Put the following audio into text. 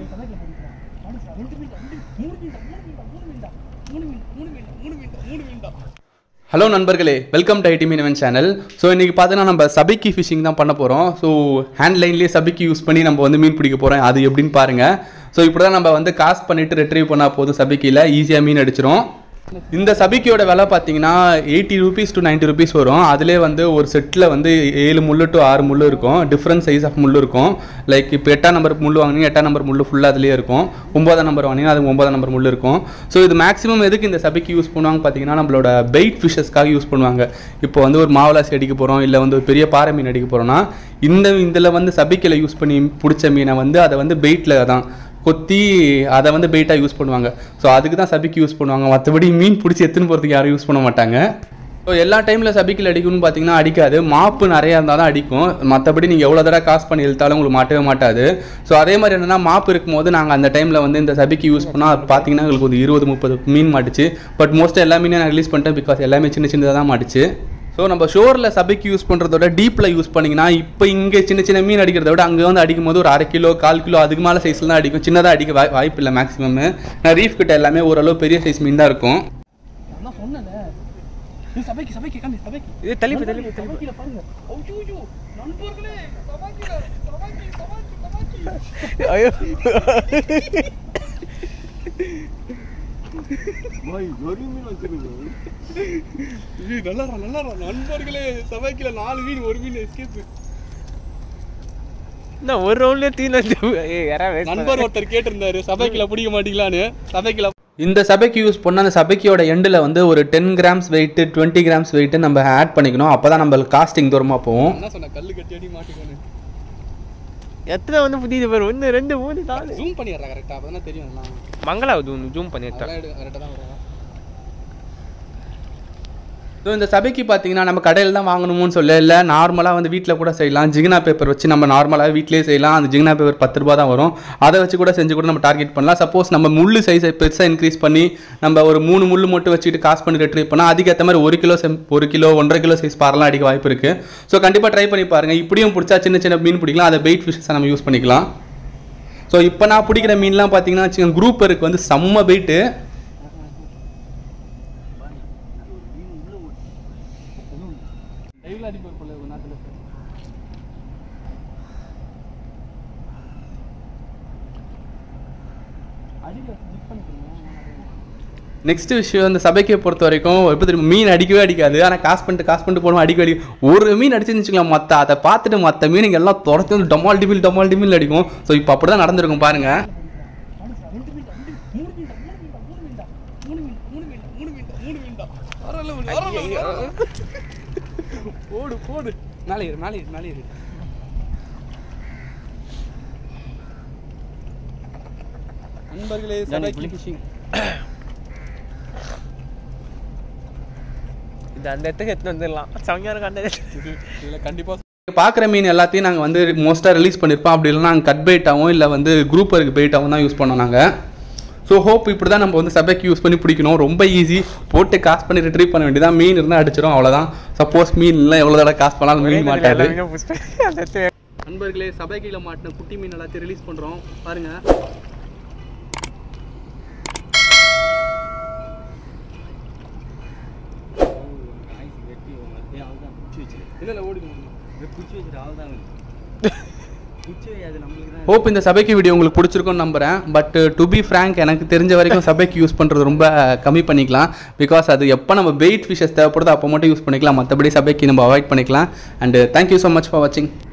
சபைக்கு போயிருக்கான் மனுஷன் ரெண்டு மீன் மூணு மீன் மூணு மீன் மூணு மீன் மூணு மீன் மூணு மீன் மூணு மீன் மூணு மீன் ஹலோ நண்பர்களே welcome to ID Meenavan channel so இன்றைக்கி பார்த்தீங்கன்னா நம்ம சபிக்கி ஃபிஷிங் தான் பண்ண போகிறோம் ஸோ ஹேண்ட் லைன்லேயே சபிக்கி யூஸ் பண்ணி நம்ம வந்து மீன் பிடிக்க போகிறோம் அது எப்படின்னு பாருங்கள் ஸோ இப்படி தான் நம்ம வந்து காஸ்ட் பண்ணிவிட்டு ரெட்ரீவ் பண்ணால் போதும் சபிக்கியில் ஈஸியாக மீன் அடிச்சிரும் இந்த சபிக்கியோட விலை பார்த்தீங்கன்னா எயிட்டி ருபீஸ் டு 90 ருபீஸ் வரும் அதிலே வந்து ஒரு செட்டில் வந்து ஏழு முள்ளு டு ஆறு முள்ளு இருக்கும் டிஃப்ரெண்ட் சைஸ் ஆஃப் முள்ளு இருக்கும் லைக் இப்போ எட்டாம் நம்பர் முள்ளு வாங்கினீங்க எட்டாம் நம்பர் முள்ளு ஃபுல்லாக அதுலேயே இருக்கும் ஒன்பதாம் நம்பர் வாங்கினீங்கன்னா அது ஒன்பதாம் நம்பர் முள்ளு இருக்கும் ஸோ இது மேக்ஸிமம் எதுக்கு இந்த சபிக்கு யூஸ் பண்ணுவாங்க பார்த்தீங்கன்னா நம்மளோட பெயிட் ஃபிஷஸ்க்காக யூஸ் பண்ணுவாங்க இப்போ வந்து ஒரு மாவலாசி அடிக்க போகிறோம் இல்லை வந்து ஒரு பெரிய பாறை மீன் அடிக்க போகிறோம்னா இந்த இதில் வந்து சபிக்கில் யூஸ் பண்ணி பிடிச்ச மீனை வந்து அதை வந்து பெயிட்டில் தான் கொத்தி அதை வந்து பெயிட்டாக யூஸ் பண்ணுவாங்க ஸோ அதுக்கு தான் சபிக்கு யூஸ் பண்ணுவாங்க மற்றபடி மீன் பிடிச்சி எத்துன்னு போகிறதுக்கு யாரும் யூஸ் பண்ண மாட்டாங்க ஸோ எல்லா டைமில் சபிக்கில் அடிக்கணும்னு பார்த்தீங்கன்னா அடிக்காது மாப்பு நிறையா இருந்தால் தான் அடிக்கும் மற்றபடி நீங்கள் எவ்வளோ தடவை காசு பண்ணி இழுத்தாலும் உங்களுக்கு மாட்டவே மாட்டாது ஸோ அதே மாதிரி என்னென்னா மாப்பு இருக்கும்போது நாங்கள் அந்த டைமில் வந்து இந்த சபிக்கு யூஸ் பண்ணால் அது பார்த்தீங்கன்னா எங்களுக்கு ஒரு இருபது முப்பது மீன் மாட்டுச்சு பட் மோஸ்ட்டாக எல்லா மீனையும் நான் ரிலீஸ் பண்ணிட்டேன் பிகாஸ் எல்லாமே சின்ன சின்னதாக தான் மாட்டுச்சு ஸோ நம்ம ஷோரில் சபைக்கு யூஸ் பண்ணுறதோட டீப்பில் யூஸ் பண்ணிங்கன்னா இப்போ இங்கே சின்ன சின்ன மீன் அடிக்கிறத விட அங்கே வந்து அடிக்கும் போது ஒரு அரை கிலோ கால் கிலோ அதுக்கு மேலே சைஸில் தான் அடிக்கும் சின்னதாக அடிக்க வாய் வாய்ப்பு இல்லை மேக்ஸிமம் நான் ரீஃப் கிட்ட எல்லாமே ஓரளவு பெரிய சைஸ் மீன் தான் இருக்கும் நான் தான் சொன்னேன்ல இது சபைக்கு சபைக்கு காமி சபைக்கு இது தள்ளி போய், தள்ளி போய், தள்ளி போய். சபைக்கில பாருங்க ஐயோ நண்பர்களே சபைக்கில சபைக்கு சபைக்கு சபைக்கு ஐயோ இது நல்லா நல்லா நண்பர்களே சபைக்கில நாலு மீன் ஒரு மீன் எஸ்கேப் நான் ஒரு ரவுண்ட்லயே தீன யாராவது நண்பர் ஒருத்தர் கேட்டிருந்தாரு சபைக்கில பிடிக்க மாட்டீங்களான்னு சபைக்கில இந்த சபைக்கு யூஸ் பண்ண அந்த சபைக்கியோட எண்டில் வந்து ஒரு ten grams weight twenty grams weight நம்ம ஆட் பண்ணிக்கணும் அப்போ தான் நம்மளுக்கு காஸ்டிங் தூரமாக போகும் என்ன சொன்ன கல்லு கட்டி அடி மாட்டிக்கோன்னு எத்தனை வந்து புதியது பாரு ஒன்று ரெண்டு மூணு நாலு ஜூம் பண்ணிடுறா கரெக்டா அப்பதான் தெரியும் எல்லாம் மங்களாவது ஒன்று ஜூம் பண்ணிட்டேன் அதெல்லாம் கரெக்டாக தான் வரும் ஸோ இந்த சபைக்கு பார்த்தீங்கன்னா நம்ம கடையில் தான் வாங்கணும்னு சொல்ல இல்லை நார்மலாக வந்து வீட்டில் கூட செய்யலாம் ஜிகினா பேப்பர் வச்சு நம்ம நார்மலாக வீட்டிலேயே செய்யலாம் அந்த ஜிகினா பேப்பர் பத்து ரூபா தான் வரும் அதை வச்சு கூட செஞ்சு கூட நம்ம டார்கெட் பண்ணலாம் சப்போஸ் நம்ம முள்ளு சைஸை பெருசாக இன்க்ரீஸ் பண்ணி நம்ம ஒரு மூணு முள்ளு மட்டும் வச்சுட்டு காசு பண்ணி ரெட்ரீவ் பண்ணால் அதுக்கேற்ற மாதிரி ஒரு கிலோ செம் ஒரு கிலோ ஒன்றரை கிலோ சைஸ் பாரெல்லாம் அடிக்க வாய்ப்பு இருக்குது ஸோ கண்டிப்பாக ட்ரை பண்ணி பாருங்கள் இப்படியும் பிடிச்சா சின்ன சின்ன மீன் பிடிக்கலாம் அதை வெயிட் ஃபிஷ்ஷை நம்ம யூஸ் பண்ணிக்கலாம் ஸோ இப்போ நான் பிடிக்கிற மீன்லாம் பார்த்தீங்கன்னா வச்சுக்கோங்க குரூப் இருக்கு வந்து செம்ம வெயிட்டு லைவ்ல அடிப்பார் போல ஒரு நாட்டுல அடிக்கல ஜிப் பண்ணிக்கிறீங்க நெக்ஸ்ட் விஷயம் இந்த சபைக்கை பொறுத்த வரைக்கும் எப்படி தெரியுமா மீன் அடிக்கவே அடிக்காது ஆனால் காசு பண்ணிட்டு காசு பண்ணிட்டு போகணும் அடிக்க அடி ஒரு மீன் அடிச்சுன்னு வச்சுக்கலாம் மற்ற அதை பார்த்துட்டு மற்ற மீனுங்க எல்லாம் துரத்து வந்து டமால் டிமில் டமால் டிமில் அடிக்கும் ஸோ இப்போ அப்படி தான் நடந்திருக்கும் பாருங்க ரெண்டு மீன் ரெண்டு மூணு மீன் மூணு மீன் மூணு மீன் மூணு மீன் மூணு மீன் மூணு மீன் வரல வரல போடு போடு மேலே ஏறு மேலே ஏறு மேலே ஏறு நண்பர்களே சபைக்கு ஃபிஷிங் இது அந்த இடத்துக்கு எடுத்துன்னு வந்துடலாம் சமையான கண்டது இதில் கண்டிப்பாக பார்க்குற மீன் எல்லாத்தையும் நாங்கள் வந்து மோஸ்ட்டாக ரிலீஸ் பண்ணியிருப்போம் அப்படி இல்லைனா நாங்கள் கட் பைட்டாகவும் இல்லை வந்து குரூப் இருக்கு பைட்டாகவும் தான் யூஸ் பண்ணோம் நாங்கள் ஸோ ஹோப் இப்படி தான் நம்ம வந்து சபைக்கு யூஸ் பண்ணி பிடிக்கணும் ரொம்ப ஈஸி போட்டு காசு பண்ணி ரிட்ரீவ் பண்ண வேண்டியதான் மீன் இருந்தால் அடிச்சிடும் அவ்வளோதான் சப்போஸ் மீன் இல்லை எவ்வளோ தடவை காசு பண்ணாலும் மீன் மாட்டாது அந்த இடத்துல நண்பர்களே சபைக்கில மாட்டின குட்டி மீன் எல்லாத்தையும் ரிலீஸ் பண்றோம் பாருங்க இல்ல இல்ல ஓடி ஹோப் இந்த சபைக்கு வீடியோ உங்களுக்கு பிடிச்சிருக்கும்னு நம்புறேன் பட் டு பி ஃப்ரேங்க் எனக்கு தெரிஞ்ச வரைக்கும் சபைக்கு யூஸ் பண்ணுறது ரொம்ப கம்மி பண்ணிக்கலாம் பிகாஸ் அது எப்போ நம்ம வெயிட் ஃபிஷஸ் தேவைப்படுதோ அப்போ மட்டும் யூஸ் பண்ணிக்கலாம் மற்றபடி சபைக்கு நம்ம அவாய்ட் பண்ணிக்கலாம் and thank you so much for வாட்சிங்